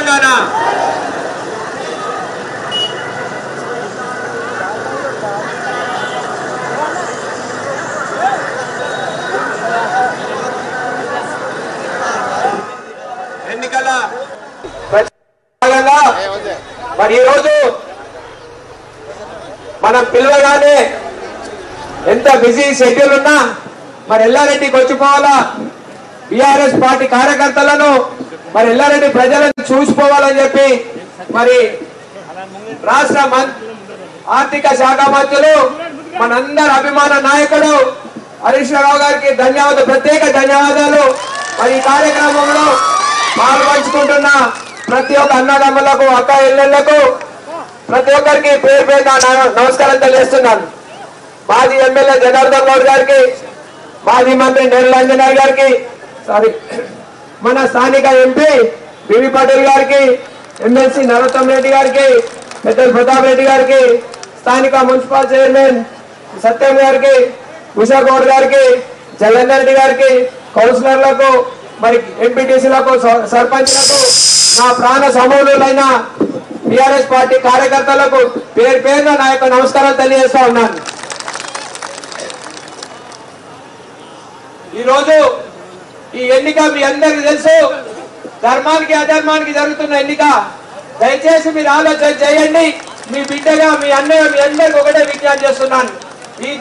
తెలంగాణ ఎన్నికల భాగంగా మరి ఈరోజు మనం పిలవగానే ఎంత బిజీ షెడ్యూల్ ఉన్నా మరి ఎల్లారెడ్డికి వచ్చిపోవాలా బిఆర్ఎస్ పార్టీ కార్యకర్తలను మరి ఎల్లారెడ్డి ప్రజలను చూసిపోవాలని చెప్పి మరి రాష్ట్ర మం- ఆర్థిక శాఖ మంత్రులు మనందరి అభిమాన నాయకుడు హరీష్ రావు గారికి ధన్యవాదాలు ప్రత్యేక ధన్యవాదాలు మరి ఈ కార్యక్రమంలో పాల్పంచుకుంటున్న ప్రతి ఒక్క అన్నదమ్ములకు అక్క ఇళ్లకు ప్రతి ఒక్కరికి పేరు పేరు నమస్కారం తెలియజేస్తున్నాను మాజీ ఎమ్మెల్యే జనార్దన్ గౌడ్ గారికి మాజీ మంత్రి నెర్ల అంజనాయ్ గారికి సారీ మన స్థానిక ఎంపీ బివి పటేల్ గారికి ఎమ్మెల్సీ నరోత్తం రెడ్డి గారికి పెద్దలు ప్రతాప్ రెడ్డి గారికి స్థానిక మున్సిపల్ చైర్మన్ సత్యం గారికి ఉషా గౌడ్ గారికి జలంధర్ రెడ్డి గారికి కౌన్సిలర్లకు మరి ఎంపీటీసీలకు సర్పంచ్లకు నా ప్రాణ సమూలులైన టిఆర్ఎస్ పార్టీ కార్యకర్తలకు పేరు పేరున నా యొక్క నమస్కారం తెలియజేస్తా ఉన్నాను ఈ రోజు ఈ ఎన్నిక మీ అందరికి తెలుసు ధర్మానికి అధర్మానికి జరుగుతున్న ఎన్నిక దయచేసి మీరు ఆలోచన చేయండి మీ బిడ్డగా మీ అన్నయ్య మీ అందరికి ఒకటే విజ్ఞానం చేస్తున్నాను ఈ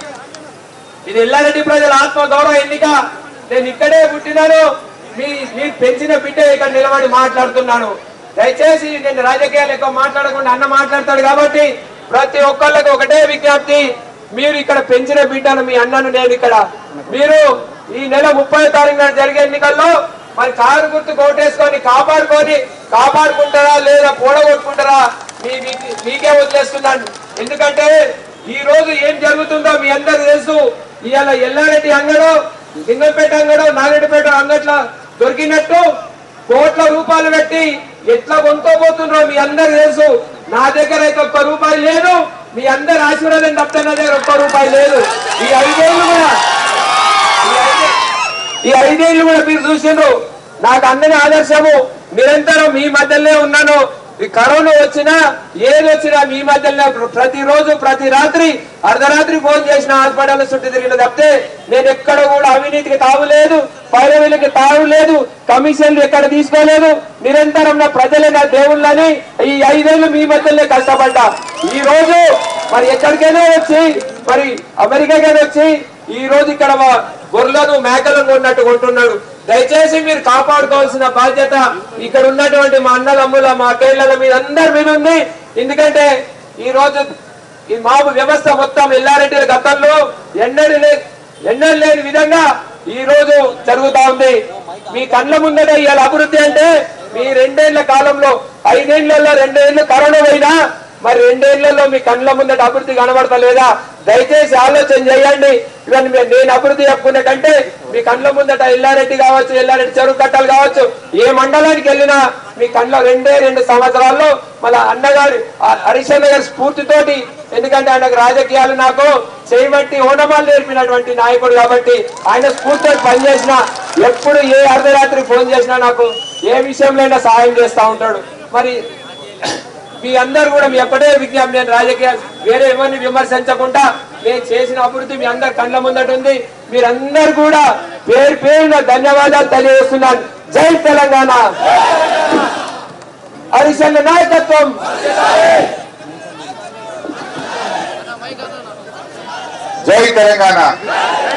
ఇది ఎల్లారెడ్డి ప్రజల ఆత్మ గౌరవ ఎన్నిక నేను ఇక్కడే పుట్టినాను మీ మీ పెంచిన బిడ్డ ఇక్కడ నిలబడి మాట్లాడుతున్నాను దయచేసి నేను రాజకీయాలు ఎక్కువ మాట్లాడకుండా అన్న మాట్లాడతాడు కాబట్టి ప్రతి ఒక్కళ్ళకి ఒకటే విజ్ఞప్తి మీరు ఇక్కడ పెంచిన బిడ్డను మీ అన్నను నేను ఇక్కడ మీరు ఈ నెల ముప్పై తారీఖు నాడు జరిగే ఎన్నికల్లో మరి కారు గుర్తు కోటేసుకొని కాపాడుకొని కాపాడుకుంటారా లేదా పూడగొట్టుకుంటారా మీ మీ- మీకే వదిలేస్తున్నాను ఎందుకంటే ఈ రోజు ఏం జరుగుతుందో మీ అందరికి తెలుసు ఇవాళ ఎల్లారెడ్డి అంగడు లింగంపేట అంగడు నాగరెడ్డిపేట అంగట్ల దొరికినట్టు కోట్ల రూపాయలు పెట్టి ఎట్లా కొనుక్కోబోతుండ్రో మీ అందరికి తెలుసు నా దగ్గర అయితే ఒక్క రూపాయి లేదు మీ అందరి ఆశీర్వాదం తప్ప నా దగ్గర ఒక్క రూపాయి లేదు ఈ ఐదేళ్ళు కూడా ఈ ఐదే- ఈ ఐదేళ్ళు కూడా మీరు చూసిండ్రు నాకు అందరి ఆదర్శము నిరంతరం మీ మధ్యలోనే ఉన్నాను ఈ కరోనా వచ్చినా ఏది వచ్చినా మీ మధ్యలోనే ప్రతిరోజు ప్రతి రాత్రి అర్ధరాత్రి ఫోన్ చేసిన హాస్పిటల్ చుట్టూ తిరిగిన తప్పితే నేను ఎక్కడ కూడా అవినీతికి తావు లేదు పైరవీలకి తావు లేదు కమిషన్లు ఎక్కడ తీసుకోలేదు నిరంతరం నా ప్రజలే నా దేవుళ్ళని ఈ ఐదేళ్లు మీ మధ్యలోనే కష్టపడ్డా ఈ రోజు మరి ఎక్కడికైనా వచ్చి మరి అమెరికాకైనా వచ్చి ఈ రోజు ఇక్కడ మా గొర్రెలను మేకలను కొన్నట్టు కొంటున్నాడు దయచేసి మీరు కాపాడుకోవాల్సిన బాధ్యత ఇక్కడ ఉన్నటువంటి మా అన్నదమ్ముల మా కేళ్ల మీద అందరి మీద ఉంది ఎందుకంటే ఈ రోజు ఈ మాపు వ్యవస్థ మొత్తం ఎల్లారెడ్డి గతంలో ఎన్నడూ లే ఎన్నడూ లేని విధంగా ఈ రోజు జరుగుతా ఉంది మీ కళ్ళ ముందట ఇవాళ అభివృద్ధి అంటే మీ రెండేళ్ల కాలంలో ఐదేళ్లలో రెండేళ్లు కరోనా పోయినా మరి రెండేళ్లలో మీ కళ్ళ ముందట అభివృద్ధి కనబడతలేదా దయచేసి ఆలోచన చేయండి ఇవన్నీ మే- నేను అభివృద్ధి చెప్పుకునే కంటే మీ కళ్ళ ముందట ఎల్లారెడ్డి కావచ్చు ఎల్లారెడ్డి చెరువు కట్టలు కావచ్చు ఏ మండలానికి వెళ్ళినా మీ కళ్ళ రెండే రెండు సంవత్సరాల్లో మళ్ళా అన్నగారి ఆ- హరిశ్చంద్ర గారి స్ఫూర్తితోటి ఎందుకంటే ఆయనకు రాజకీయాలు నాకు చేయబట్టి ఓనమాలు నేర్పినటువంటి నాయకుడు కాబట్టి ఆయన స్ఫూర్తితో పనిచేసిన ఎప్పుడు ఏ అర్ధరాత్రి ఫోన్ చేసినా నాకు ఏ విషయంలో అయినా సహాయం చేస్తా ఉంటాడు మరి మీ అందరు కూడా మీ ఎక్కడే విజ్ఞాపం నేను రాజకీయాలు వేరే ఎవరిని విమర్శించకుండా నేను చేసిన అభివృద్ధి మీ అందరి కళ్ళ ముందట ఉంది మీరందరూ కూడా పేరు పేరున ధన్యవాదాలు తెలియజేస్తున్నాను జై తెలంగాణ హరిశన్న నాయకత్వం జై తెలంగాణ